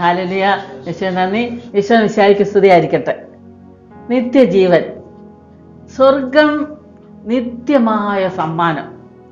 ഹാലലിയ യേശു നന്ദി യേശു വിശാലിക്ക് സ്തുതിയായിരിക്കട്ടെ നിത്യജീവൻ സ്വർഗം നിത്യമായ സമ്മാനം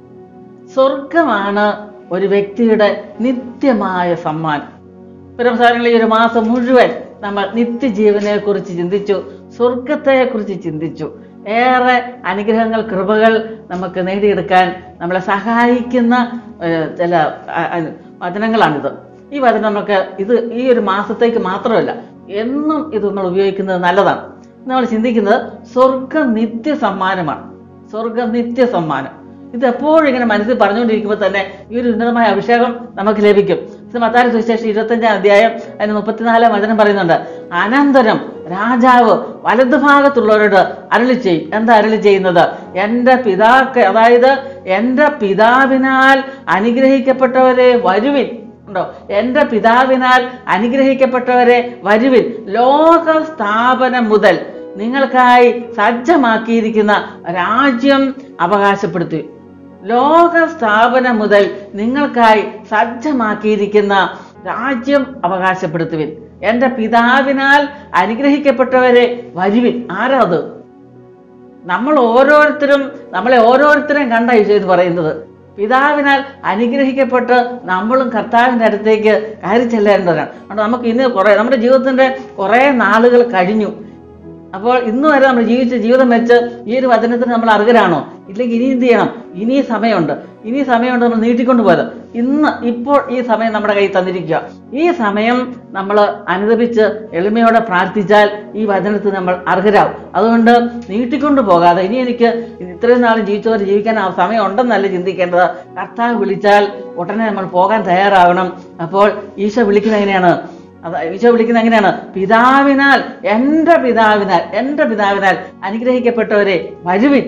സ്വർഗമാണ് ഒരു വ്യക്തിയുടെ നിത്യമായ സമ്മാനം പുരംസാരങ്ങളിൽ ഈ ഒരു മാസം മുഴുവൻ നമ്മൾ നിത്യജീവനെ കുറിച്ച് ചിന്തിച്ചു സ്വർഗത്തെ കുറിച്ച് ചിന്തിച്ചു ഏറെ അനുഗ്രഹങ്ങൾ കൃപകൾ നമുക്ക് നേടിയെടുക്കാൻ നമ്മളെ സഹായിക്കുന്ന ഏഹ്, ചില അ- അ- വചനങ്ങളാണിത് ഈ വചനം നമുക്ക് ഇത് ഈ ഒരു മാസത്തേക്ക് മാത്രമല്ല എന്നും ഇത് നമ്മൾ ഉപയോഗിക്കുന്നത് നല്ലതാണ് നമ്മൾ ചിന്തിക്കുന്നത് സ്വർഗം നിത്യ സമ്മാനമാണ് സ്വർഗം നിത്യ സമ്മാനം ഇത് എപ്പോഴും ഇങ്ങനെ മനസ്സിൽ പറഞ്ഞുകൊണ്ടിരിക്കുമ്പോൾ തന്നെ ഈ ഒരു ഉന്നതമായ അഭിഷേകം നമുക്ക് ലഭിക്കും ഇത് മത്താരി സുവിശേഷം ഇരുപത്തഞ്ചാം അധ്യായം അതിന് മുപ്പത്തിനാലാം വചനം പറയുന്നുണ്ട് അനന്തരം രാജാവ് വലതുഭാഗത്തുള്ളവരോട് അരളി ചെയ്യും എന്താ അരളി ചെയ്യുന്നത് എൻ്റെ പിതാക്ക് അതായത് എൻ്റെ പിതാവിനാൽ അനുഗ്രഹിക്കപ്പെട്ടവരെ വരുവിൻ ഉണ്ടോ എൻ്റെ പിതാവിനാൽ അനുഗ്രഹിക്കപ്പെട്ടവരെ വരുവിൻ ലോക സ്ഥാപനം മുതൽ നിങ്ങൾക്കായി സജ്ജമാക്കിയിരിക്കുന്ന രാജ്യം അവകാശപ്പെടുത്തി ലോക സ്ഥാപനം മുതൽ നിങ്ങൾക്കായി സജ്ജമാക്കിയിരിക്കുന്ന രാജ്യം അവകാശപ്പെടുത്തുവിൻ എൻ്റെ പിതാവിനാൽ അനുഗ്രഹിക്കപ്പെട്ടവരെ വരുവിൻ ആരാ അത് നമ്മൾ ഓരോരുത്തരും നമ്മളെ ഓരോരുത്തരെയും കണ്ട ഈശോ ഇത് പറയുന്നത് പിതാവിനാൽ അനുഗ്രഹിക്കപ്പെട്ട് നമ്മളും കർത്താവിൻ്റെ അടുത്തേക്ക് കയറി ചെല്ലേണ്ടവരാണ് അതുകൊണ്ട് നമുക്ക് ഇന്ന് കുറേ നമ്മുടെ ജീവിതത്തിൻ്റെ കുറേ നാളുകൾ കഴിഞ്ഞു അപ്പോൾ ഇന്ന് വരെ നമ്മൾ ജീവിച്ച ജീവിതം വെച്ച് ഈ ഒരു വചനത്തിന് നമ്മൾ അർഹരാണോ ഇല്ലെങ്കിൽ ഇനി എന്ത് ചെയ്യണം ഇനി സമയമുണ്ട് ഇനി സമയമുണ്ട് നമ്മൾ നീട്ടിക്കൊണ്ട് പോയത് ഇന്ന് ഇപ്പോൾ ഈ സമയം നമ്മുടെ കയ്യിൽ തന്നിരിക്കുക ഈ സമയം നമ്മൾ അനുദപിച്ച് എളിമയോടെ പ്രാർത്ഥിച്ചാൽ ഈ വചനത്തിന് നമ്മൾ അർഹരാകും അതുകൊണ്ട് നീട്ടിക്കൊണ്ട് പോകാതെ ഇനി എനിക്ക് ഇത്രയും നാളും ജീവിച്ചവർ ജീവിക്കാൻ ആ സമയം ഉണ്ടെന്നല്ല ചിന്തിക്കേണ്ടത് കർത്താവ് വിളിച്ചാൽ ഉടനെ നമ്മൾ പോകാൻ തയ്യാറാവണം അപ്പോൾ ഈശോ വിളിക്കുന്നത് എങ്ങനെയാണ് അത് ഈശോ വിളിക്കുന്നത് എങ്ങനെയാണ് പിതാവിനാൽ എൻ്റെ പിതാവിനാൽ എൻ്റെ പിതാവിനാൽ അനുഗ്രഹിക്കപ്പെട്ടവരെ വരുവിൻ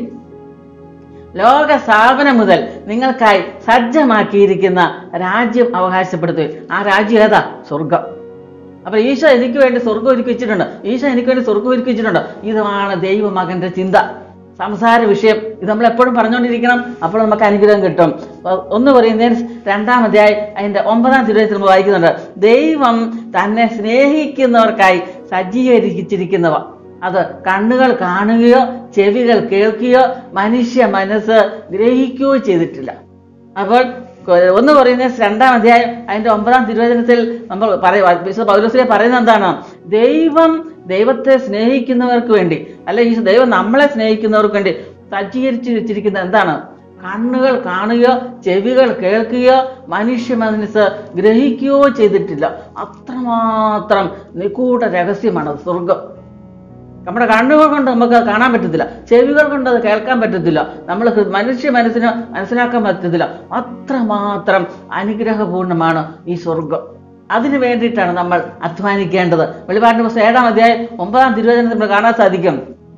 ലോക സ്ഥാപനം മുതൽ നിങ്ങൾക്കായി സജ്ജമാക്കിയിരിക്കുന്ന രാജ്യം അവകാശപ്പെടുത്തുവിൻ ആ രാജ്യം ഏതാ സ്വർഗം അപ്പൊ ഈശോ എനിക്ക് വേണ്ടി സ്വർഗം ഒരുക്കി വെച്ചിട്ടുണ്ട് ഈശോ എനിക്ക് വേണ്ടി സ്വർഗം ഒരുക്കി വെച്ചിട്ടുണ്ട് ഇതാണ് ദൈവമകന്റെ ചിന്ത സംസാര വിഷയം ഇത് നമ്മൾ എപ്പോഴും പറഞ്ഞുകൊണ്ടിരിക്കണം അപ്പോൾ നമുക്ക് അനുഗ്രഹം കിട്ടും അപ്പൊ ഒന്ന് പറയുന്നതിന് രണ്ടാമതായി അതിന്റെ ഒമ്പതാം തിരുവനന്തപുരത്തിൽ നമ്മൾ വായിക്കുന്നുണ്ട് ദൈവം തന്നെ സ്നേഹിക്കുന്നവർക്കായി സജ്ജീകരിച്ചിരിക്കുന്നവ അത് കണ്ണുകൾ കാണുകയോ ചെവികൾ കേൾക്കുകയോ മനുഷ്യ മനസ്സ് ഗ്രഹിക്കുകയോ ചെയ്തിട്ടില്ല അപ്പോൾ കൊ- ഒന്ന് പറയുന്നത് രണ്ടാം അധ്യായം അതിന്റെ ഒമ്പതാം തിരുവചനത്തിൽ നമ്മൾ പറയുക വിശുദ്ധ പൗലോസിലെ പറയുന്നത് എന്താണ് ദൈവം ദൈവത്തെ സ്നേഹിക്കുന്നവർക്ക് വേണ്ടി അല്ലെ ഈ ദൈവം നമ്മളെ സ്നേഹിക്കുന്നവർക്ക് വേണ്ടി സജ്ജീകരിച്ച് വെച്ചിരിക്കുന്നത് എന്താണ് കണ്ണുകൾ കാണുകയോ ചെവികൾ കേൾക്കുകയോ മനുഷ്യ മനസ്സ് ഗ്രഹിക്കുകയോ ചെയ്തിട്ടില്ല അത്രമാത്രം നിഗൂഢ രഹസ്യമാണ് സ്വർഗം നമ്മുടെ കണ്ണുകൾ കൊണ്ട് നമുക്ക് അത് കാണാൻ പറ്റത്തില്ല ചെവികൾ കൊണ്ട് അത് കേൾക്കാൻ പറ്റത്തില്ല നമ്മൾ ഹൃ- മനുഷ്യ മനസ്സിന് മനസ്സിലാക്കാൻ പറ്റത്തില്ല അത്രമാത്രം അനുഗ്രഹപൂർണ്ണമാണ് ഈ സ്വർഗം അതിനു വേണ്ടിയിട്ടാണ് നമ്മൾ അധ്വാനിക്കേണ്ടത് വെളിപാടിന്റെ പുസ്തകം ഏഴാം അധ്യായം ഒമ്പതാം തിരുവചനത്തിൽ നമ്മൾ കാണാൻ സാധിക്കും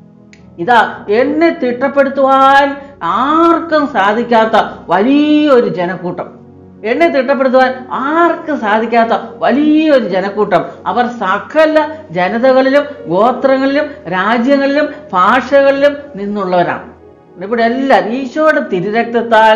ഇതാ എന്നെ തിട്ടപ്പെടുത്തുവാൻ ആർക്കും സാധിക്കാത്ത വലിയൊരു ജനക്കൂട്ടം എന്നെ തിട്ടപ്പെടുത്തുവാൻ ആർക്കും സാധിക്കാത്ത വലിയൊരു ജനക്കൂട്ടം അവർ സകല ജനതകളിലും ഗോത്രങ്ങളിലും രാജ്യങ്ങളിലും ഭാഷകളിലും നിന്നുള്ളവരാണ് ഇവിടെ എല്ലാവരും ഈശോയുടെ തിരുരക്തത്താൽ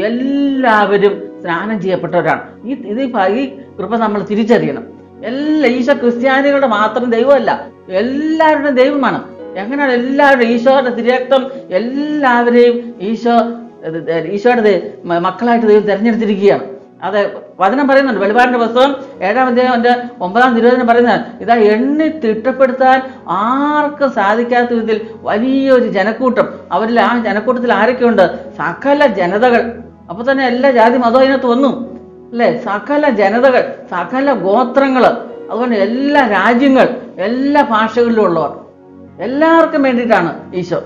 എല്ലാവരും സ്നാനം ചെയ്യപ്പെട്ടവരാണ് ഈ ഇത് ഈ ഭ- ഈ കൃപ നമ്മൾ തിരിച്ചറിയണം എല്ലാ ഈശോ ക്രിസ്ത്യാനികളുടെ മാത്രം ദൈവമല്ല എല്ലാവരുടെയും ദൈവമാണ് എങ്ങനെയാണ് എല്ലാവരും ഈശോയുടെ തിരക്തം എല്ലാവരെയും ഈശോ ഇത് ഇത് ഈശോയുടെ ദൈ- മ- മക്കളായിട്ട് ദൈവം തിരഞ്ഞെടുത്തിരിക്കുകയാണ് അതെ വചനം പറയുന്നുണ്ട് വെളിപാടിന്റെ പുസ്തകം ഏഴാം അധ്യായം അതിന്റെ ഒമ്പതാം തിരുവചനം പറയുന്നത് ഇതാ എണ്ണി തിട്ടപ്പെടുത്താൻ ആർക്കും സാധിക്കാത്ത വിധത്തിൽ വലിയൊരു ജനക്കൂട്ടം അവരിൽ ആ ജനക്കൂട്ടത്തിൽ ആരൊക്കെയുണ്ട് സകല ജനതകൾ അപ്പൊ തന്നെ എല്ലാ ജാതി മതവും അതിനകത്ത് വന്നു അല്ലേ സകല ജനതകൾ സകല ഗോത്രങ്ങൾ അതുകൊണ്ട് എല്ലാ രാജ്യങ്ങൾ എല്ലാ ഭാഷകളിലും ഉള്ളവർ എല്ലാവർക്കും വേണ്ടിയിട്ടാണ് ഈശോ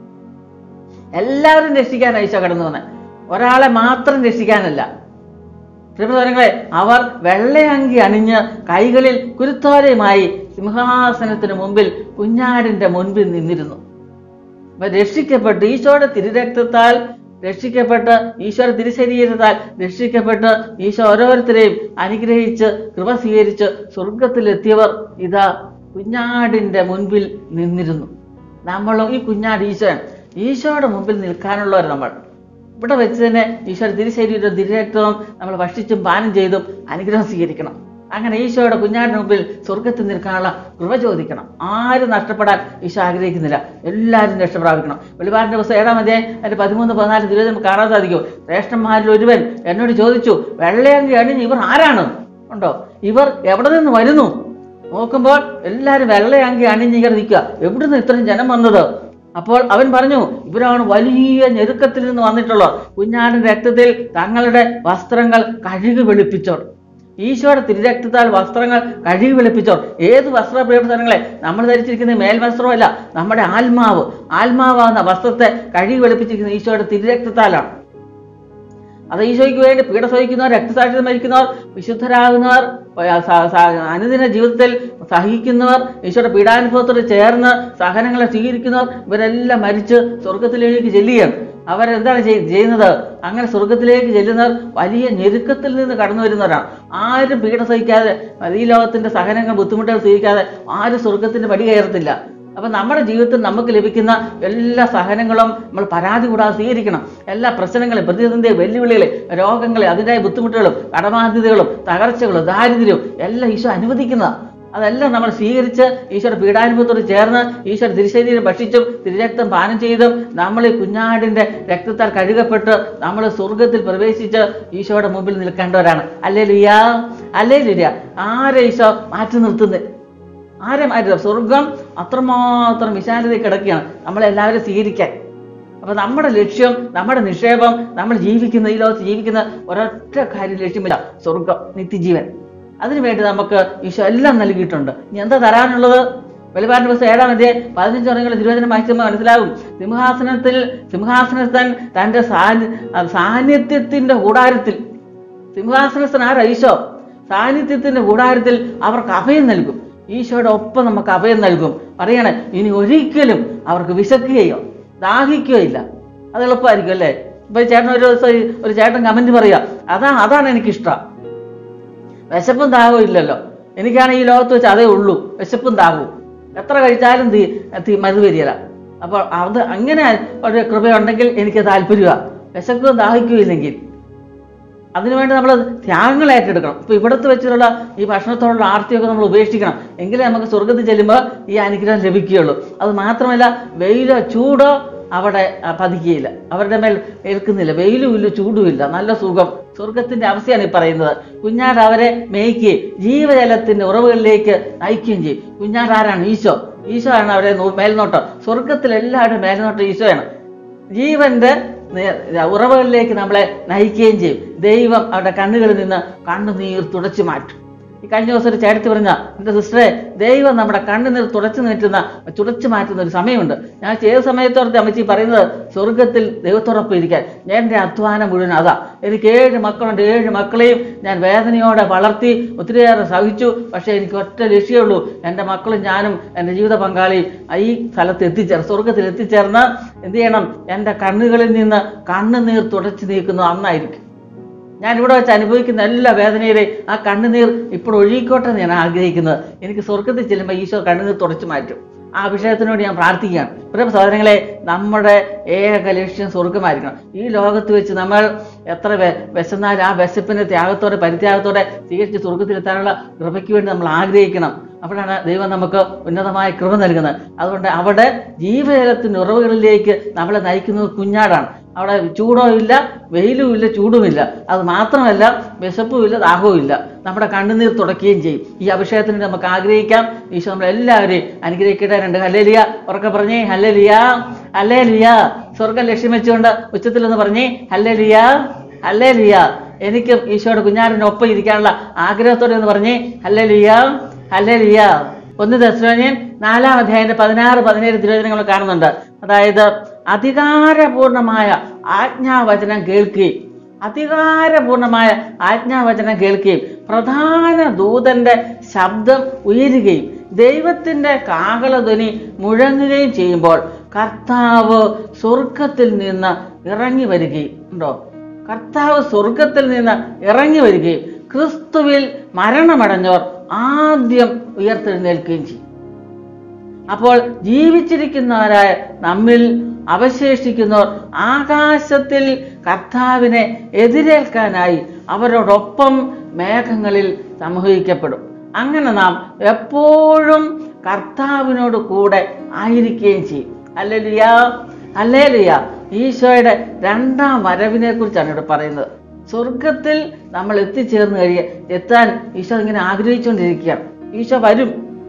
എല്ലാവരും രക്ഷിക്കാനാണ് ഈശോ കടന്നു വന്നത് ഒരാളെ മാത്രം രക്ഷിക്കാനല്ല പ്രിയപ്പെട്ടവരെ അവർ വെള്ളയങ്കി അണിഞ്ഞ് കൈകളിൽ കുരുത്തോലയുമായി സിംഹാസനത്തിന് മുമ്പിൽ കുഞ്ഞാടിന്റെ മുൻപിൽ നിന്നിരുന്നു അപ്പൊ രക്ഷിക്കപ്പെട്ട് ഈശോയുടെ തിരുരക്തത്താൽ രക്ഷിക്കപ്പെട്ട് ഈശോയുടെ തിരുശരീരത്താൽ രക്ഷിക്കപ്പെട്ട് ഈശോ ഓരോരുത്തരെയും അനുഗ്രഹിച്ച് കൃപ സ്വീകരിച്ച് സ്വർഗത്തിലെത്തിയവർ ഇതാ കുഞ്ഞാടിന്റെ മുൻപിൽ നിന്നിരുന്നു നമ്മളും ഈ കുഞ്ഞാട് ഈശോയാണ് ഈശോയുടെ മുമ്പിൽ നിൽക്കാനുള്ളവർ നമ്മൾ ഇവിടെ വെച്ച് തന്നെ ഈശോയുടെ തിരുശരീരവും തിരുരക്തവും നമ്മൾ ഭക്ഷിച്ചും പാനം ചെയ്തും അനുഗ്രഹം സ്വീകരിക്കണം അങ്ങനെ ഈശോയുടെ കുഞ്ഞാടിന് മുമ്പിൽ സ്വർഗത്തിൽ നിൽക്കാനുള്ള കൃപ ചോദിക്കണം ആരും നഷ്ടപ്പെടാൻ ഈശോ ആഗ്രഹിക്കുന്നില്ല എല്ലാവരും രക്ഷപ്രാപിക്കണം വെളിപാടിന്റെ ദിവസം ഏഴാം അധ്യായം അതിന്റെ പതിമൂന്ന് പതിനാല് തിരുവനന്തപുരം നമുക്ക് കാണാൻ സാധിക്കും ശ്രേഷ്ഠന്മാരിൽ ഒരുവൻ എന്നോട് ചോദിച്ചു വെള്ളയങ്കി അണിഞ്ഞ് ഇവർ ആരാണ് ഉണ്ടോ ഇവർ എവിടെ നിന്ന് വരുന്നു നോക്കുമ്പോൾ എല്ലാവരും വെള്ളയങ്കി അണിഞ്ഞിങ്ങനെ നിൽക്കുക എവിടുന്ന് ഇത്രയും ജനം വന്നത് അപ്പോൾ അവൻ പറഞ്ഞു ഇവരാണ് വലിയ ഞെരുക്കത്തിൽ നിന്ന് വന്നിട്ടുള്ളത് കുഞ്ഞാടിന്റെ രക്തത്തിൽ തങ്ങളുടെ വസ്ത്രങ്ങൾ കഴുകി വെളുപ്പിച്ചോർ ഈശോയുടെ തിരുരക്തത്താൽ വസ്ത്രങ്ങൾ കഴുകി വെളുപ്പിച്ചോർ ഏത് വസ്ത്രപ്രവർത്തനങ്ങളെ നമ്മൾ ധരിച്ചിരിക്കുന്ന മേൽവസ്ത്രമല്ല നമ്മുടെ ആത്മാവ് ആത്മാവാകുന്ന വസ്ത്രത്തെ കഴുകി വെളുപ്പിച്ചിരിക്കുന്ന ഈശോയുടെ തിരുരക്തത്താലാണ് അത് ഈശോയ്ക്ക് വേണ്ടി പീഡ സഹിക്കുന്നവർ രക്തസാക്ഷിത മരിക്കുന്നവർ വിശുദ്ധരാകുന്നവർ ആ, സ- സ- അനുദിന ജീവിതത്തിൽ സഹിക്കുന്നവർ ഈശോയുടെ പീഡാനുഭവത്തോട് ചേർന്ന് സഹനങ്ങളെ സ്വീകരിക്കുന്നവർ ഇവരെല്ലാം മരിച്ച് സ്വർഗത്തിലേക്ക് ചെല്ലുകയാണ് അവരെന്താണ് ചെയ്- ചെയ്യുന്നത് അങ്ങനെ സ്വർഗത്തിലേക്ക് ചെല്ലുന്നവർ വലിയ ഞെരുക്കത്തിൽ നിന്ന് കടന്നു വരുന്നവരാണ് ആരും പീഡ സഹിക്കാതെ ഈ ലോകത്തിന്റെ സഹനങ്ങൾ ബുദ്ധിമുട്ടുകൾ സ്വീകരിക്കാതെ ആരും സ്വർഗത്തിന്റെ പടി കയറത്തില്ല അപ്പൊ നമ്മുടെ ജീവിതത്തിൽ നമുക്ക് ലഭിക്കുന്ന എല്ലാ സഹനങ്ങളും നമ്മൾ പരാതി കൂടാതെ സ്വീകരിക്കണം എല്ലാ പ്രശ്നങ്ങളും പ്രതിസന്ധി വെല്ലുവിളികളെ രോഗങ്ങളെ അതിൻ്റെതായ ബുദ്ധിമുട്ടുകളും കടബാധ്യതകളും തകർച്ചകളും ദാരിദ്ര്യവും എല്ലാം ഈശോ അനുവദിക്കുന്നതാണ് അതെല്ലാം നമ്മൾ സ്വീകരിച്ച് ഈശോയുടെ പീഡാനുഭവത്തോട് ചേർന്ന് ഈശോയുടെ തിരുശരീരം ഭക്ഷിച്ചും തിരുരക്തം പാനം ചെയ്തും നമ്മൾ ഈ കുഞ്ഞാടിന്റെ രക്തത്താൽ കഴുകപ്പെട്ട് നമ്മൾ സ്വർഗത്തിൽ പ്രവേശിച്ച് ഈശോയുടെ മുമ്പിൽ നിൽക്കേണ്ടവരാണ് അല്ലേ ലുയാ അല്ലേ ലുയ ആരെ ഈശോ മാറ്റി നിർത്തുന്നത് ആരെ മാറ്റി സ്വർഗം അത്രമാത്രം വിശാലതയിൽ കിടക്കുകയാണ് നമ്മളെല്ലാവരും സ്വീകരിക്കാൻ അപ്പൊ നമ്മുടെ ലക്ഷ്യം നമ്മുടെ നിക്ഷേപം നമ്മൾ ജീവിക്കുന്ന ഈ ലോകത്ത് ജീവിക്കുന്ന ഒരൊറ്റ കാര്യം ലക്ഷ്യമില്ല സ്വർഗം നിത്യജീവൻ അതിനുവേണ്ടി നമുക്ക് ഈശോ എല്ലാം നൽകിയിട്ടുണ്ട് ഇനി എന്താ തരാനുള്ളത് വെളിപാടിന്റെ ദിവസം ഏഴാം അധ്യായം പതിനഞ്ച് വർഷങ്ങൾ തിരുവചനം വായിക്കുമ്പോൾ മനസ്സിലാകും സിംഹാസനത്തിൽ സിംഹാസനസ്ഥൻ തന്റെ സാന്നി സാന്നിധ്യത്തിന്റെ കൂടാരത്തിൽ സിംഹാസനസ്ഥൻ ആരാ ഈശോ സാന്നിധ്യത്തിന്റെ കൂടാരത്തിൽ അവർക്ക് അഭയം നൽകും ഈശോയുടെ ഒപ്പം നമുക്ക് അഭയം നൽകും പറയണേ ഇനി ഒരിക്കലും അവർക്ക് വിശക്കുകയോ ദാഹിക്കുകയോ ഇല്ല അത് എളുപ്പമായിരിക്കും അല്ലേ ഇപ്പൊ ഈ ചേട്ടൻ ഒരു ദിവസം ഈ ഒരു ചേട്ടൻ കമന്റ് പറയാ അതാ അതാണ് എനിക്കിഷ്ടം വിശപ്പും ദാഹവും ഇല്ലല്ലോ എനിക്കാണ് ഈ ലോകത്ത് വെച്ച് അതേ ഉള്ളൂ വിശപ്പും ദാഹവും എത്ര കഴിച്ചാലും തീ തീ മരുന്ന് വരികയില്ല അപ്പോൾ അത് അങ്ങനെ ഒരു കൃപയുണ്ടെങ്കിൽ എനിക്ക് താല്പര്യമാണ് വിശക്കുകയും ദാഹിക്കുകയും ഇല്ലെങ്കിൽ അതിനുവേണ്ടി നമ്മൾ ത്യാഗങ്ങൾ ഏറ്റെടുക്കണം ഇപ്പൊ ഇവിടത്ത് വെച്ചിട്ടുള്ള ഈ ഭക്ഷണത്തോടുള്ള ആർത്തിയൊക്കെ നമ്മൾ ഉപേക്ഷിക്കണം എങ്കിലേ നമുക്ക് സ്വർഗത്തിൽ ചെല്ലുമ്പോൾ ഈ അനുഗ്രഹം ലഭിക്കുകയുള്ളൂ അത് മാത്രമല്ല വെയിലോ ചൂടോ അവിടെ ആ, പതിക്കുകയില്ല അവരുടെ മേൽ ഏൽക്കുന്നില്ല വെയിലും ഇല്ല ചൂടും ഇല്ല നല്ല സുഖം സ്വർഗത്തിന്റെ അവസ്ഥയാണ് ഈ പറയുന്നത് കുഞ്ഞാട് അവരെ മേയ്ക്കുകയും ജീവജലത്തിന്റെ ഉറവുകളിലേക്ക് നയിക്കുകയും ചെയ്യും കുഞ്ഞാട് ആരാണ് ഈശോ ഈശോ ആണ് അവരെ നോ- മേൽനോട്ടം സ്വർഗത്തിൽ എല്ലാവരുടെ മേൽനോട്ടം ഈശോയാണ് ജീവന്റെ നേ- ഉറവുകളിലേക്ക് നമ്മളെ നയിക്കുകയും ചെയ്യും ദൈവം അവരുടെ കണ്ണുകളിൽ നിന്ന് കണ്ണുനീർ തുടച്ചു മാറ്റും ഈ കഴിഞ്ഞ ദിവസം ഒരു ചേട്ടത്തി പറഞ്ഞ എൻ്റെ സിസ്റ്ററെ ദൈവം നമ്മുടെ കണ്ണുനീർ തുടച്ചു നീട്ടുന്ന തുടച്ചു മാറ്റുന്ന ഒരു സമയമുണ്ട് ഞാൻ ചെയ്ത സമയത്തോടത്തെ അമ്മച്ചി പറയുന്നത് സ്വർഗത്തിൽ ദൈവത്തോടൊപ്പം ഇരിക്കാൻ ഞാൻ എൻ്റെ അധ്വാനം മുഴുവൻ അതാ എനിക്ക് ഏഴ് മക്കളുണ്ട് ഏഴ് മക്കളെയും ഞാൻ വേദനയോടെ വളർത്തി ഒത്തിരിയേറെ സഹിച്ചു പക്ഷേ എനിക്ക് ഒറ്റ ലക്ഷ്യമുള്ളൂ എൻ്റെ മക്കളും ഞാനും എൻ്റെ ജീവിത പങ്കാളിയും ഈ സ്ഥലത്ത് എത്തിച്ചേർന്ന് സ്വർഗത്തിൽ എത്തിച്ചേർന്ന് എന്ത് ചെയ്യണം എൻ്റെ കണ്ണുകളിൽ നിന്ന് കണ്ണുനീർ തുടച്ചു നീക്കുന്നത് അന്നായിരിക്കും ഞാൻ ഇവിടെ വെച്ച് അനുഭവിക്കുന്ന എല്ലാ വേദനയുടെയും ആ കണ്ണുനീർ ഇപ്പോൾ ഒഴുകിക്കോട്ടെ എന്ന് ഞാൻ ആഗ്രഹിക്കുന്നത് എനിക്ക് സ്വർഗത്തിൽ ചെല്ലുമ്പോൾ ഈശോ കണ്ണുനീർ തുടച്ചു മാറ്റും ആ വിഷയത്തിനോട് ഞാൻ പ്രാർത്ഥിക്കുകയാണ് പ്രിയ സഹോദരങ്ങളെ നമ്മുടെ ഏക ലക്ഷ്യം സ്വർഗമായിരിക്കണം ഈ ലോകത്ത് വെച്ച് നമ്മൾ എത്ര വെ- വിശന്നാൽ ആ വിശപ്പിനെ ത്യാഗത്തോടെ പരിത്യാഗത്തോടെ സ്വീകരിച്ച് സ്വർഗത്തിലെത്താനുള്ള കൃപയ്ക്ക് വേണ്ടി നമ്മൾ ആഗ്രഹിക്കണം അപ്പോഴാണ് ദൈവം നമുക്ക് ഉന്നതമായ കൃപ നൽകുന്നത് അതുകൊണ്ട് അവിടെ ജീവജലത്തിൻ്റെ ഉറവുകളിലേക്ക് നമ്മളെ നയിക്കുന്നത് കുഞ്ഞാടാണ് അവിടെ ചൂടോ ഇല്ല വെയിലും ഇല്ല ചൂടുമില്ല അത് മാത്രമല്ല വിശപ്പും ഇല്ല ദാഹവും ഇല്ല നമ്മുടെ കണ്ണുനീർ തുടക്കുകയും ചെയ്യും ഈ അഭിഷേകത്തിന് നമുക്ക് ആഗ്രഹിക്കാം ഈശോ നമ്മളെല്ലാവരെയും അനുഗ്രഹിക്കട്ടെ രണ്ട് ഹല്ലേലിയ ഉറക്കെ പറഞ്ഞേ ഹല്ലേലിയ ഹല്ലേലിയ സ്വർഗം ലക്ഷ്യം വെച്ചുകൊണ്ട് ഉച്ചത്തിൽ ഒന്ന് പറഞ്ഞേ ഹല്ലേലിയ ഹല്ലേലിയ എനിക്കും ഈശോയുടെ കുഞ്ഞാടിന്റെ ഒപ്പം ഇരിക്കാനുള്ള ആഗ്രഹത്തോടെ എന്ന് പറഞ്ഞേ ഹല്ലേലിയ ഹല്ലേലിയ ഒന്ന് ദശരഞ്ജൻ നാലാം അധ്യായന്റെ പതിനാറ് പതിനേഴ് തിരുവചനങ്ങൾ കാണുന്നുണ്ട് അതായത് അധികാരപൂർണമായ ആജ്ഞാവചനം കേൾക്കുകയും അധികാരപൂർണമായ ആജ്ഞാവചനം കേൾക്കുകയും പ്രധാന ദൂതന്റെ ശബ്ദം ഉയരുകയും ദൈവത്തിന്റെ കാഹളധ്വനി മുഴങ്ങുകയും ചെയ്യുമ്പോൾ കർത്താവ് സ്വർഗത്തിൽ നിന്ന് ഇറങ്ങി വരികയും ഉണ്ടോ കർത്താവ് സ്വർഗത്തിൽ നിന്ന് ഇറങ്ങി വരികയും ക്രിസ്തുവിൽ മരണമടഞ്ഞവർ ആദ്യം ഉയർത്തെഴുന്നേൽക്കുകയും ചെയ്യും അപ്പോൾ ജീവിച്ചിരിക്കുന്നവരായ നമ്മിൽ അവശേഷിക്കുന്നവർ ആകാശത്തിൽ കർത്താവിനെ എതിരേൽക്കാനായി അവരോടൊപ്പം മേഘങ്ങളിൽ സംഭവിക്കപ്പെടും അങ്ങനെ നാം എപ്പോഴും കർത്താവിനോട് കൂടെ ആയിരിക്കുകയും ചെയ്യും അല്ലേലുയാ അല്ലേലുയാ ഈശോയുടെ രണ്ടാം വരവിനെ കുറിച്ചാണ് ഇവിടെ പറയുന്നത് സ്വർഗത്തിൽ നമ്മൾ എത്തിച്ചേർന്ന് കഴിയ എത്താൻ ഈശോ ഇങ്ങനെ ആഗ്രഹിച്ചുകൊണ്ടിരിക്കുകയാണ് ഈശോ വരും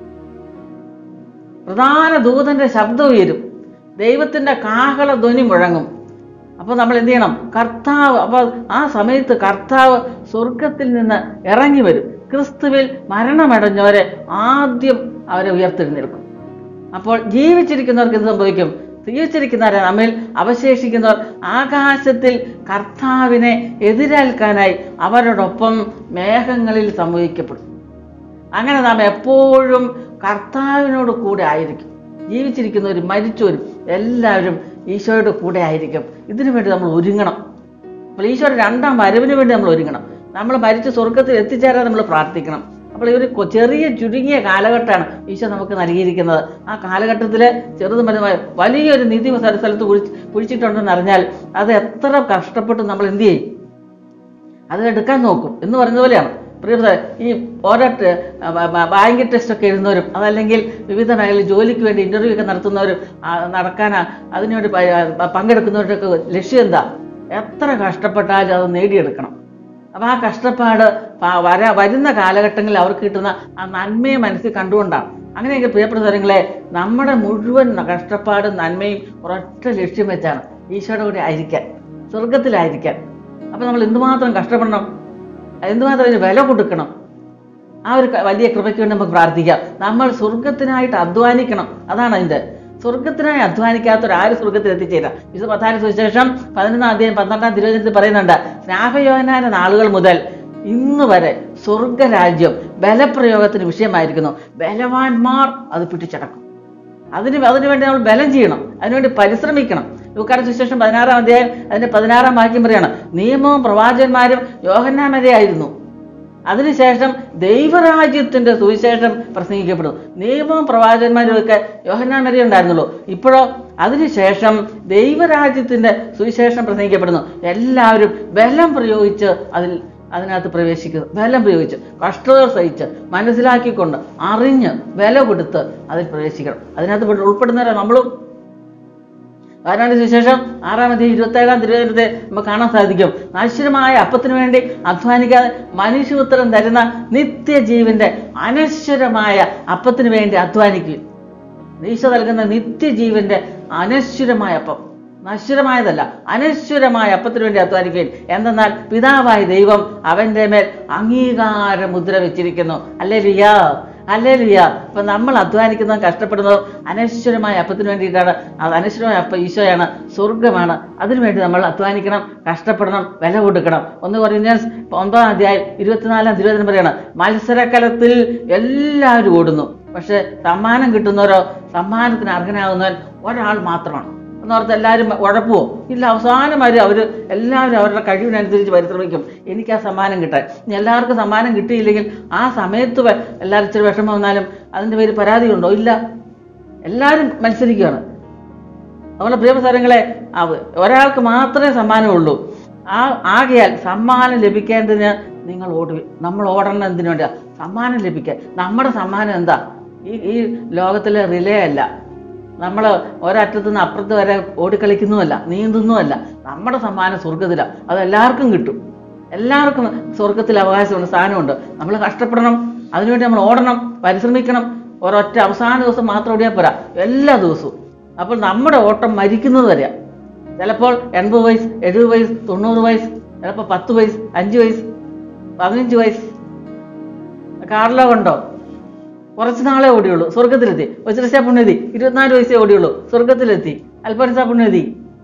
പ്രധാന ദൂതന്റെ ശബ്ദം ഉയരും ദൈവത്തിന്റെ കാഹള ധ്വനി മുഴങ്ങും അപ്പോൾ നമ്മൾ എന്ത് ചെയ്യണം കർത്താവ് അപ്പോൾ ആ സമയത്ത് കർത്താവ് സ്വർഗത്തിൽ നിന്ന് ഇറങ്ങി വരും ക്രിസ്തുവിൽ മരണമടഞ്ഞവരെ ആദ്യം അവരെ ഉയർത്തെഴുന്നേൽക്കും അപ്പോൾ ജീവിച്ചിരിക്കുന്നവർക്ക് എന്ത് സംഭവിക്കും ജീവിച്ചിരിക്കുന്നവരെ നമ്മിൽ അവശേഷിക്കുന്നവർ ആകാശത്തിൽ കർത്താവിനെ എതിരേൽക്കാനായി അവരോടൊപ്പം മേഘങ്ങളിൽ സംഭവിക്കപ്പെടും അങ്ങനെ നാം എപ്പോഴും കർത്താവിനോട് കൂടെ ആയിരിക്കും ജീവിച്ചിരിക്കുന്നവരും മരിച്ചവരും എല്ലാവരും ഈശോയുടെ കൂടെ ആയിരിക്കും ഇതിനു വേണ്ടി നമ്മൾ ഒരുങ്ങണം അപ്പോൾ ഈശോയുടെ രണ്ടാം വരവിന് വേണ്ടി നമ്മൾ ഒരുങ്ങണം നമ്മൾ മരിച്ച് സ്വർഗത്തിൽ എത്തിച്ചേരാൻ നമ്മൾ പ്രാർത്ഥിക്കണം അപ്പോൾ ഈ ഒരു കൊ- ചെറിയ ചുരുങ്ങിയ കാലഘട്ടമാണ് ഈശോ നമുക്ക് നൽകിയിരിക്കുന്നത് ആ കാലഘട്ടത്തിൽ ചെറുതും വലുതുമായ വലിയൊരു നിധി സ്ഥല- സ്ഥലത്ത് കുഴിച്ച് കുഴിച്ചിട്ടുണ്ടെന്ന് അറിഞ്ഞാൽ അത് എത്ര കഷ്ടപ്പെട്ട് നമ്മൾ എന്ത് ചെയ്യും അത് എടുക്കാൻ നോക്കും എന്ന് പറയുന്ന പോലെയാണ് പ്രിയപ്പെട്ട ഈ ഓരോ ടെ- ബ- ബ- ബാങ്ക് ടെസ്റ്റ് ഒക്കെ എഴുതുന്നവരും അതല്ലെങ്കിൽ വിവിധ മേഖലയിൽ ജോലിക്ക് വേണ്ടി ഇന്റർവ്യൂ ഒക്കെ നടത്തുന്നവരും ആ, നടക്കാനാ അതിനുവേണ്ടി പ- പ- പങ്കെടുക്കുന്നവരുടെയൊക്കെ ലക്ഷ്യം എന്താ എത്ര കഷ്ടപ്പെട്ടാലും അത് നേടിയെടുക്കണം അപ്പോൾ ആ കഷ്ടപ്പാട് പ- വര വരുന്ന കാലഘട്ടങ്ങളിൽ അവർക്ക് കിട്ടുന്ന ആ നന്മയെ മനസ്സിൽ കണ്ടുകൊണ്ടാണ് അങ്ങനെയെങ്കിൽ പ്രിയപ്പെട്ട സ്വരങ്ങളെ നമ്മുടെ മുഴുവൻ കഷ്ടപ്പാടും നന്മയും ഒരൊറ്റ ലക്ഷ്യം വെച്ചാണ് ഈശോയുടെ കൂടെ ആയിരിക്കാൻ സ്വർഗത്തിലായിരിക്കാൻ അപ്പോൾ നമ്മൾ എന്തുമാത്രം കഷ്ടപ്പെടണം എന്തുമാത്രം അതിന് വില കൊടുക്കണം ആ ഒരു ക- വലിയ കൃപയ്ക്ക് വേണ്ടി നമുക്ക് പ്രാർത്ഥിക്കാം നമ്മൾ സ്വർഗത്തിനായിട്ട് അധ്വാനിക്കണം അതാണ് അതിൻ്റെ സ്വർഗത്തിനായി അധ്വാനിക്കാത്തവരാര് സ്വർഗത്തിൽ എത്തിച്ചേരാം ഇത് പത്താം സുവിശേഷം പതിനൊന്നാം അധ്യായം പന്ത്രണ്ടാം തിരുവചനത്തിൽ പറയുന്നുണ്ട് സ്നാപയോനാന നാളുകൾ മുതൽ ഇന്ന് വരെ സ്വർഗരാജ്യം ബലപ്രയോഗത്തിന് വിഷയമായിരിക്കുന്നു ബലവാന്മാർ അത് പിടിച്ചടക്കും അതിന് അതിനു വേണ്ടി നമ്മൾ ബലം ചെയ്യണം അതിനുവേണ്ടി പരിശ്രമിക്കണം ലൂക്കാട് സുവിശേഷം പതിനാറാം അധ്യായം അതിന്റെ പതിനാറാം വാക്യം പറയാണ് നിയമവും പ്രവാചകന്മാരും യോഹന്നാമരെയായിരുന്നു അതിനുശേഷം ദൈവരാജ്യത്തിന്റെ സുവിശേഷം പ്രസംഗിക്കപ്പെടുന്നു നിയമവും പ്രവാചകന്മാരും ഒക്കെ യോഹന്നാമരെ ഉണ്ടായിരുന്നുള്ളൂ ഇപ്പോഴോ അതിനുശേഷം ദൈവരാജ്യത്തിന്റെ സുവിശേഷം പ്രസംഗിക്കപ്പെടുന്നു എല്ലാവരും ബലം പ്രയോഗിച്ച് അതിൽ അതിനകത്ത് പ്രവേശിക്കുന്നു ബലം പ്രയോഗിച്ച് കഷ്ടതകൾ സഹിച്ച് മനസ്സിലാക്കിക്കൊണ്ട് അറിഞ്ഞ് വില കൊടുത്ത് അതിൽ പ്രവേശിക്കണം അതിനകത്ത് പെട്ട് ഉൾപ്പെടുന്നവരാ നമ്മളും വയനാട് സുവിശേഷം ആറാമത്തെ ഇരുപത്തേഴാം തിരുവനന്തപുരത്തെ നമുക്ക് കാണാൻ സാധിക്കും നശ്വരമായ അപ്പത്തിന് വേണ്ടി അധ്വാനിക്കാതെ മനുഷ്യപുത്രൻ തരുന്ന നിത്യജീവന്റെ അനശ്വരമായ അപ്പത്തിന് വേണ്ടി അധ്വാനിക്കുക ഈശോ നൽകുന്ന നിത്യജീവന്റെ അനശ്വരമായ അപ്പം നശ്വരമായതല്ല അനശ്വരമായ അപ്പത്തിന് വേണ്ടി അധ്വാനിക്കുകയും എന്തെന്നാൽ പിതാവായ ദൈവം അവന്റെ മേൽ അംഗീകാര മുദ്ര വെച്ചിരിക്കുന്നു അല്ലേ ലിയാ അല്ലേ ലിയ അപ്പൊ നമ്മൾ അധ്വാനിക്കുന്നതും കഷ്ടപ്പെടുന്നതും അനശ്വരമായ അപ്പത്തിന് വേണ്ടിയിട്ടാണ് അത് അനശ്വരമായ അപ്പം ഈശോയാണ് സ്വർഗമാണ് അതിനുവേണ്ടി നമ്മൾ അധ്വാനിക്കണം കഷ്ടപ്പെടണം വില കൊടുക്കണം ഒന്ന് പറഞ്ഞാൽ ഒമ്പതാം അധ്യായം ഇരുപത്തിനാലാം തിരുവചനം പറയാണ് മത്സരക്കലത്തിൽ എല്ലാവരും ഓടുന്നു പക്ഷെ സമ്മാനം കിട്ടുന്നവരോ സമ്മാനത്തിന് അർഹനാകുന്നവൻ ഒരാൾ മാത്രമാണ് എന്നോർത്ത് എല്ലാവരും ഉഴപ്പുവോ ഇല്ല അവസാനം വരെ അവർ എല്ലാവരും അവരുടെ കഴിവിനനുസരിച്ച് പരിശ്രമിക്കും എനിക്ക് ആ സമ്മാനം കിട്ടാൻ ഇനി എല്ലാവർക്കും സമ്മാനം കിട്ടിയില്ലെങ്കിൽ ആ സമയത്ത് വ- എല്ലാവരും ഇച്ചിരി വിഷമം വന്നാലും അതിൻ്റെ പേര് പരാതി ഉണ്ടോ ഇല്ല എല്ലാവരും മത്സരിക്കുകയാണ് അതുപോലെ പ്രിയപ്പെട്ട സാരങ്ങളെ അവ- ഒരാൾക്ക് മാത്രമേ സമ്മാനമുള്ളൂ ആ ആകയാൽ സമ്മാനം ലഭിക്കേണ്ടതിന് നിങ്ങൾ ഓടി നമ്മൾ ഓടണം എന്തിനു വേണ്ടിയാ സമ്മാനം ലഭിക്കാൻ നമ്മുടെ സമ്മാനം എന്താ ഈ ഈ ലോകത്തിലെ റിലേ അല്ല നമ്മൾ ഒരറ്റത്തു നിന്ന് അപ്പുറത്ത് വരെ ഓടിക്കളിക്കുന്നുമല്ല നീന്തുന്നുമല്ല നമ്മുടെ സമ്മാനം സ്വർഗത്തിലാണ് അത് എല്ലാവർക്കും കിട്ടും എല്ലാവർക്കും സ്വർഗത്തിൽ അവകാശമുണ്ട് സ്ഥാനമുണ്ട് നമ്മൾ കഷ്ടപ്പെടണം അതിനുവേണ്ടി നമ്മൾ ഓടണം പരിശ്രമിക്കണം ഒരൊറ്റ അവസാന ദിവസം മാത്രം ഓടിയാൽ പോരാ എല്ലാ ദിവസവും അപ്പോൾ നമ്മുടെ ഓട്ടം മരിക്കുന്നത് വരെയാണ് ചിലപ്പോൾ എൺപത് വയസ്സ് എഴുപത് വയസ്സ് തൊണ്ണൂറ് വയസ്സ് ചിലപ്പോൾ പത്ത് വയസ്സ് അഞ്ച് വയസ്സ് പതിനഞ്ച് വയസ്സ് കാറിലോ കണ്ടോ കുറച്ച് നാളെ ഓടിയുള്ളൂ സ്വർഗത്തിലെത്തി വജ്രശ പുണ്യതി ഇരുപത്തിനാല് വയസ്സേ ഓടിയുള്ളൂ സ്വർഗത്തിലെത്തി അൽപ്പനസ പുണ്യതി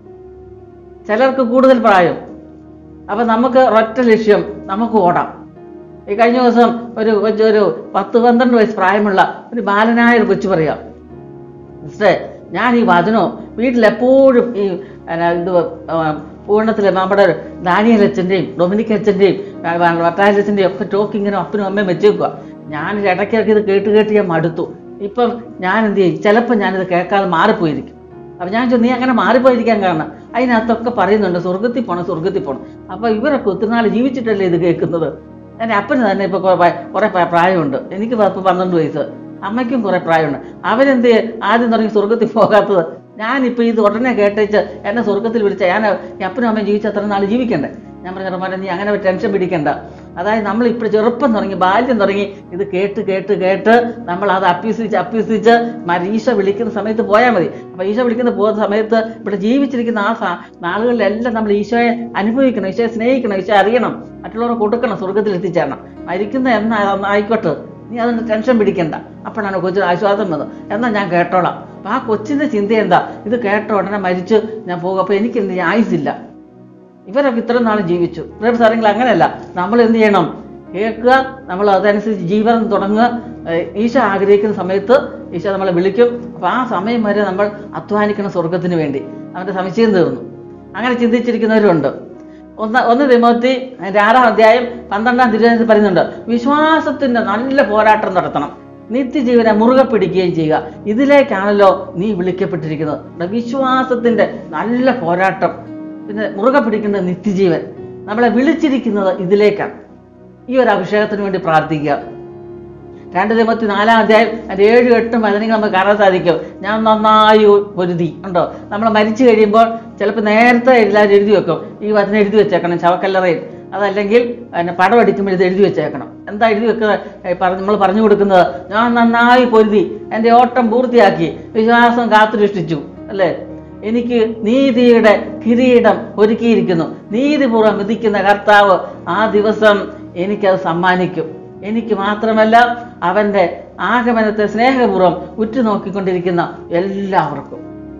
ചിലർക്ക് കൂടുതൽ പ്രായം അപ്പം നമുക്ക് ഒരൊറ്റ ലക്ഷ്യം നമുക്ക് ഓടാം ഈ കഴിഞ്ഞ ദിവസം ഒരു കൊച്ചു ഒരു പത്ത് പന്ത്രണ്ട് വയസ്സ് പ്രായമുള്ള ഒരു ബാലനായ ഒരു കൊച്ചു പറയാം സിസ്റ്ററെ ഞാൻ ഈ വചനോ വീട്ടിലെപ്പോഴും ഈ എന്നാ, ഇത് പൂർണ്ണത്തിൽ നമ്മുടെ ദാനിയൽ അച്ഛൻ്റെയും ഡൊമിനിക് അച്ഛൻ്റെയും വട്ടാലച്ഛൻ്റെയും ഒക്കെ ടോക്ക് ഇങ്ങനെ അപ്പനും അമ്മയും വെച്ചേക്കുക ഞാൻ ഇടയ്ക്കിടയ്ക്ക് ഇത് കേട്ട് കേട്ട് ഞാൻ മടുത്തു ഇപ്പം ഞാൻ എന്ത് ചെയ്യും ചിലപ്പോൾ ഞാനിത് കേൾക്കാതെ മാറിപ്പോയിരിക്കും അപ്പം ഞാൻ ചോദിച്ചു നീ അങ്ങനെ മാറിപ്പോയിരിക്കാൻ കാരണം അതിനകത്തൊക്കെ പറയുന്നുണ്ട് സ്വർഗത്തിൽ പോണം സ്വർഗത്തിൽ പോണം അപ്പോൾ ഇവരൊക്കെ ഒത്തിരി നാൾ ജീവിച്ചിട്ടല്ലേ ഇത് കേൾക്കുന്നത് എൻ്റെ അപ്പന് തന്നെ ഇപ്പോൾ കുറേ പ്രായമുണ്ട് എനിക്ക് ഇപ്പോൾ പന്ത്രണ്ട് വയസ്സ് അമ്മയ്ക്കും കുറേ പ്രായമുണ്ട് അവരെന്ത് ചെയ്യും? ആദ്യം തുടങ്ങി സ്വർഗത്തിൽ പോകാത്തത് ഞാനിപ്പോൾ ഇത് ഉടനെ കേട്ടേച്ച് എന്നെ സ്വർഗത്തിൽ വിളിച്ച ഞാൻ ഈ അപ്പനും അമ്മയും ജീവിച്ച അത്ര നാൾ ജീവിക്കണ്ടേ ഞാൻ പറഞ്ഞ ചെറുമാരെ നീ അങ്ങനെ ടെൻഷൻ പിടിക്കണ്ട അതായത് നമ്മൾ ഇപ്പോൾ ചെറുപ്പം തുടങ്ങി ബാല്യം തുടങ്ങി ഇത് കേട്ട് കേട്ട് കേട്ട് നമ്മൾ അത് അഭ്യസിച്ച് അഭ്യസിച്ച് മര- ഈശോ വിളിക്കുന്ന സമയത്ത് പോയാൽ മതി അപ്പോൾ ഈശോ വിളിക്കുന്ന പോകുന്ന സമയത്ത് ഇവിടെ ജീവിച്ചിരിക്കുന്ന ആ സ- നാളുകളിലെല്ലാം നമ്മൾ ഈശോയെ അനുഭവിക്കണം ഈശോയെ സ്നേഹിക്കണം ഈശോയെ അറിയണം മറ്റുള്ളവരെ കൊടുക്കണം സ്വർഗത്തിൽ എത്തിച്ചേരണം മരിക്കുന്ന എന്നാ ആയിക്കോട്ടെ നീ അതുകൊണ്ട് ടെൻഷൻ പിടിക്കണ്ട അപ്പോഴാണ് കൊച്ചിന് ആശ്വാസം വന്നത് എന്നാൽ ഞാൻ കേട്ടോളാം അപ്പം ആ കൊച്ചിൻ്റെ ചിന്ത എന്താ ഇത് കേട്ട ഉടനെ മരിച്ച് ഞാൻ പോകും അപ്പോൾ എനിക്ക് എന്ത് ചെയ്യാൻ ആയുസില്ല ഇവരൊക്കെ ഇത്രയും നാൾ ജീവിച്ചു ഇവരുടെ സാറെങ്കിൽ അങ്ങനെയല്ല നമ്മൾ എന്ത് ചെയ്യണം കേൾക്കുക നമ്മൾ അതനുസരിച്ച് ജീവനം തുടങ്ങുക ഏഹ് ഈശോ ആഗ്രഹിക്കുന്ന സമയത്ത് ഈശോ നമ്മളെ വിളിക്കും അപ്പോൾ ആ സമയം വരെ നമ്മൾ അധ്വാനിക്കണം സ്വർഗത്തിന് വേണ്ടി അവൻ്റെ സംശയം തീർന്നു അങ്ങനെ ചിന്തിച്ചിരിക്കുന്നവരുണ്ട് ഒന്ന് ഒന്ന് തിമോത്തി അതിന്റെ ആറാം അധ്യായം പന്ത്രണ്ടാം തിരുവനന്തപുരത്ത് പറയുന്നുണ്ട് വിശ്വാസത്തിന്റെ നല്ല പോരാട്ടം നടത്തണം നിത്യജീവനെ മുറുകെ പിടിക്കുകയും ചെയ്യുക ഇതിലേക്കാണല്ലോ നീ വിളിക്കപ്പെട്ടിരിക്കുന്നത് ഇവിടെ വിശ്വാസത്തിന്റെ നല്ല പോരാട്ടം പിന്നെ മുറുകെ പിടിക്കേണ്ടത് നിത്യജീവൻ നമ്മളെ വിളിച്ചിരിക്കുന്നത് ഇതിലേക്കാണ് ഈ ഒരു അഭിഷേകത്തിന് വേണ്ടി പ്രാർത്ഥിക്കുക രണ്ട് തിമത്തി നാലാം അധ്യായം അതിൻ്റെ ഏഴ് എട്ടും വചനങ്ങൾ നമുക്ക് കാണാൻ സാധിക്കും ഞാൻ നന്നായി പൊരുതി ഉണ്ടോ നമ്മൾ മരിച്ചു കഴിയുമ്പോൾ ചിലപ്പോൾ നേരത്തെ എല്ലാവരും എഴുതി വെക്കും ഈ വചനം എഴുതി വെച്ചേക്കണം ശവക്കല്ലറയിൽ അതല്ലെങ്കിൽ പിന്നെ പടം അടിക്കുമ്പോൾ ഇത് എഴുതി വെച്ചേക്കണം എന്താ എഴുതി വെക്കുന്നത് നമ്മൾ പറഞ്ഞു കൊടുക്കുന്നത് ഞാൻ നന്നായി പൊരുതി എൻ്റെ ഓട്ടം പൂർത്തിയാക്കി വിശ്വാസം കാത്തുരക്ഷിച്ചു അല്ലേ എനിക്ക് നീതിയുടെ കിരീടം ഒരുക്കിയിരിക്കുന്നു നീതിപൂർവ്വം വിധിക്കുന്ന കർത്താവ് ആ ദിവസം എനിക്കത് സമ്മാനിക്കും എനിക്ക് മാത്രമല്ല അവൻ്റെ ആഗമനത്തെ സ്നേഹപൂർവ്വം ഉറ്റുനോക്കിക്കൊണ്ടിരിക്കുന്ന എല്ലാവർക്കും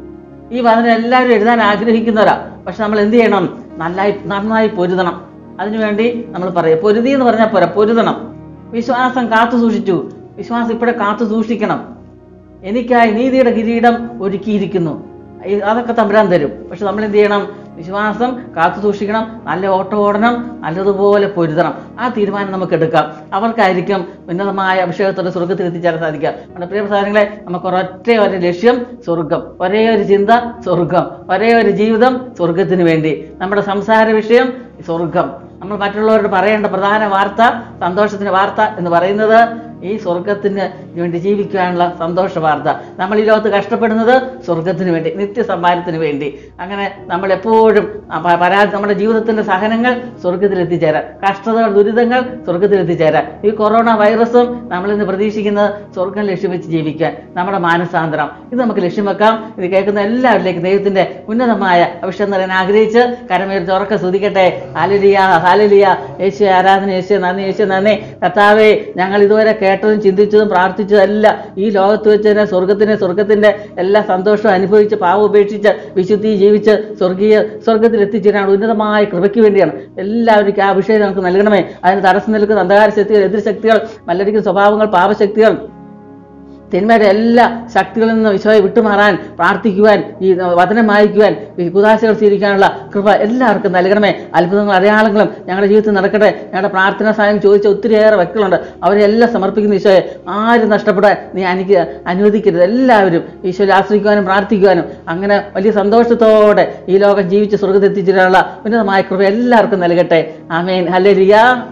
ഈ വചനം എല്ലാവരും എഴുതാൻ ആഗ്രഹിക്കുന്നവരാ പക്ഷെ നമ്മൾ എന്ത് ചെയ്യണം നന്നായി നന്നായി പൊരുതണം അതിനുവേണ്ടി നമ്മൾ പറയാം പൊരുതി എന്ന് പറഞ്ഞാൽ പോരാ പൊരുതണം വിശ്വാസം കാത്തു സൂക്ഷിച്ചു വിശ്വാസം ഇപ്പോഴെ കാത്തു സൂക്ഷിക്കണം എനിക്കായി നീതിയുടെ കിരീടം ഒരുക്കിയിരിക്കുന്നു ഈ അതൊക്കെ തമ്പുരാൻ തരും പക്ഷെ നമ്മൾ എന്ത് ചെയ്യണം വിശ്വാസം കാത്തു സൂക്ഷിക്കണം നല്ല ഓട്ടം ഓടണം നല്ലതുപോലെ പൊരുതണം ആ തീരുമാനം നമുക്ക് എടുക്കാം അവർക്കായിരിക്കും ഉന്നതമായ അഭിഷേകത്തോടെ സ്വർഗത്തിൽ എത്തിച്ചേരാൻ സാധിക്കുക നമ്മുടെ പ്രിയ സാധനങ്ങളെ നമുക്ക് ഒരൊറ്റ ഒരു ലക്ഷ്യം സ്വർഗം ഒരേ ഒരു ചിന്ത സ്വർഗം ഒരേ ഒരു ജീവിതം സ്വർഗത്തിന് വേണ്ടി നമ്മുടെ സംസാര വിഷയം സ്വർഗം നമ്മൾ മറ്റുള്ളവരോട് പറയേണ്ട പ്രധാന വാർത്ത സന്തോഷത്തിന്റെ വാർത്ത എന്ന് പറയുന്നത് ഈ സ്വർഗത്തിന് വേണ്ടി ജീവിക്കാനുള്ള സന്തോഷ വാർത്ത നമ്മൾ ഈ ലോകത്ത് കഷ്ടപ്പെടുന്നത് സ്വർഗത്തിന് വേണ്ടി നിത്യസമ്മാനത്തിന് വേണ്ടി അങ്ങനെ നമ്മൾ എപ്പോഴും ആ പ- പരാ നമ്മുടെ ജീവിതത്തിന്റെ സഹനങ്ങൾ സ്വർഗത്തിൽ എത്തിച്ചേരാൻ കഷ്ടതകൾ ദുരിതങ്ങൾ സ്വർഗത്തിൽ എത്തിച്ചേരാൻ ഈ കൊറോണ വൈറസും നമ്മളിന്ന് പ്രതീക്ഷിക്കുന്നത് സ്വർഗം ലക്ഷ്യം വെച്ച് ജീവിക്കാൻ നമ്മുടെ മാനസാന്തരം ഇത് നമുക്ക് ലക്ഷ്യം വെക്കാം ഇത് കേൾക്കുന്ന എല്ലാവരിലേക്കും ദൈവത്തിന്റെ ഉന്നതമായ അഭിഷേകം തരാൻ ആഗ്രഹിച്ച് കരമേറി ഉറക്കെ സ്തുതിക്കട്ടെ ഹാലലിയ ഹാലലിയ യേശു ആരാധന യേശു നന്ദി യേശു നന്ദി കർത്താവേ ഞങ്ങൾ ഇതുവരെ കേട്ടതും ചിന്തിച്ചതും പ്രാർത്ഥിച്ചതും എല്ലാം ഈ ലോകത്ത് വെച്ച് തന്നെ സ്വർഗത്തിന് സ്വർഗത്തിന്റെ എല്ലാ സന്തോഷവും അനുഭവിച്ച് പാവം ഉപേക്ഷിച്ച് വിശുദ്ധി ജീവിച്ച് സ്വർഗീയ സ്വർഗത്തിൽ എത്തിച്ചേരാൻ ഉന്നതമായ കൃപയ്ക്ക് വേണ്ടിയാണ് എല്ലാവർക്കും ആ അഭിഷേകം നമുക്ക് നൽകണമേ അതിന് തടസ്സം നിൽക്കുന്ന അന്ധകാര ശക്തികൾ എതിർ ശക്തികൾ മല്ലടിക്കുന്ന സ്വഭാവങ്ങൾ പാപശക്തികൾ തിന്മയുടെ എല്ലാ ശക്തികളിൽ നിന്ന് വിശ്വാസ വിട്ടുമാറാൻ പ്രാർത്ഥിക്കുവാൻ ഈ വചനം വായിക്കുവാൻ ഈ കുതാശകൾ സ്വീകരിക്കാനുള്ള കൃപ എല്ലാവർക്കും നൽകണമേ അത്ഭുതങ്ങളും അടയാളങ്ങളും ഞങ്ങളുടെ ജീവിതത്തിൽ നടക്കട്ടെ ഞങ്ങളുടെ പ്രാർത്ഥനാ സഹായം ചോദിച്ച ഒത്തിരിയേറെ വ്യക്തികളുണ്ട് അവരെ എല്ലാം സമർപ്പിക്കുന്ന ഈശോയെ ആരും നഷ്ടപ്പെടാൻ നീ എനിക്ക് അനുവദിക്കരുത് എല്ലാവരും ഈശോയിൽ ആശ്രയിക്കുവാനും പ്രാർത്ഥിക്കുവാനും അങ്ങനെ വലിയ സന്തോഷത്തോടെ ഈ ലോകം ജീവിച്ച് സ്വർഗത്തെത്തിച്ചിട്ടുള്ള ഉന്നതമായ കൃപ എല്ലാവർക്കും നൽകട്ടെ ആമേൻ ഹല്ലേലൂയ